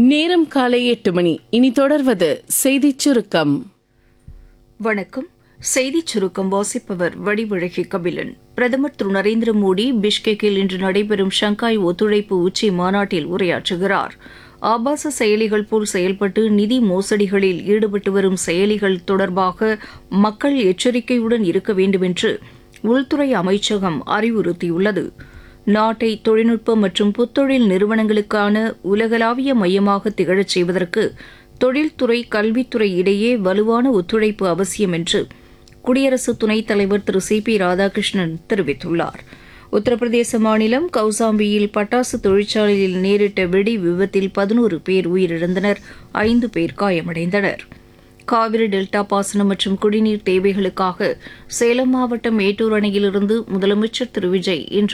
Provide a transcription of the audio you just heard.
நேரம் காலை எட்டு மணி இனி தொடர்வது செய்திச் சுருக்கம் வணக்கம் செய்திச் சுருக்கம் வாசிப்பவர் வடிவழகி கபிலன் பிரதமர் திரு நரேந்திர மோடி பிஷ்கெக்கில் இன்று நடைபெறும் ஷங்காய் ஒத்துழைப்பு உச்சி மாநாட்டில் உரையாற்றுகிறார் ஆபாச செயலிகள் போல் செயல்பட்டு நிதி மோசடிகளில் ஈடுபட்டு வரும் செயலிகள் தொடர்பாக மக்கள் எச்சரிக்கையுடன் இருக்க வேண்டுமென்று உள்துறை அமைச்சகம் அறிவுறுத்தியுள்ளது நாட்டை தொழில்நுட்ப மற்றும் புத்தொழில் நிறுவனங்களுக்கான உலகளாவிய மையமாக திகழச் செய்வதற்கு தொழில்துறை கல்வித்துறை இடையே வலுவான ஒத்துழைப்பு அவசியம் என்று குடியரசு துணைத் தலைவர் திரு சி பி ராதாகிருஷ்ணன் தெரிவித்துள்ளார் உத்தரப்பிரதேச மாநிலம் கௌசாம்பியில் பட்டாசு தொழிற்சாலையில் நேரிட்ட வெடி விபத்தில் பதினோரு பேர் உயிரிழந்தனர் ஐந்து பேர் காயமடைந்தனர் காவிரி டெல்டா பாசனம் மற்றும் குடிநீர் தேவைகளுக்காக சேலம் மாவட்டம் மேட்டூர் அணையிலிருந்து முதலமைச்சர் திரு விஜய் இன்று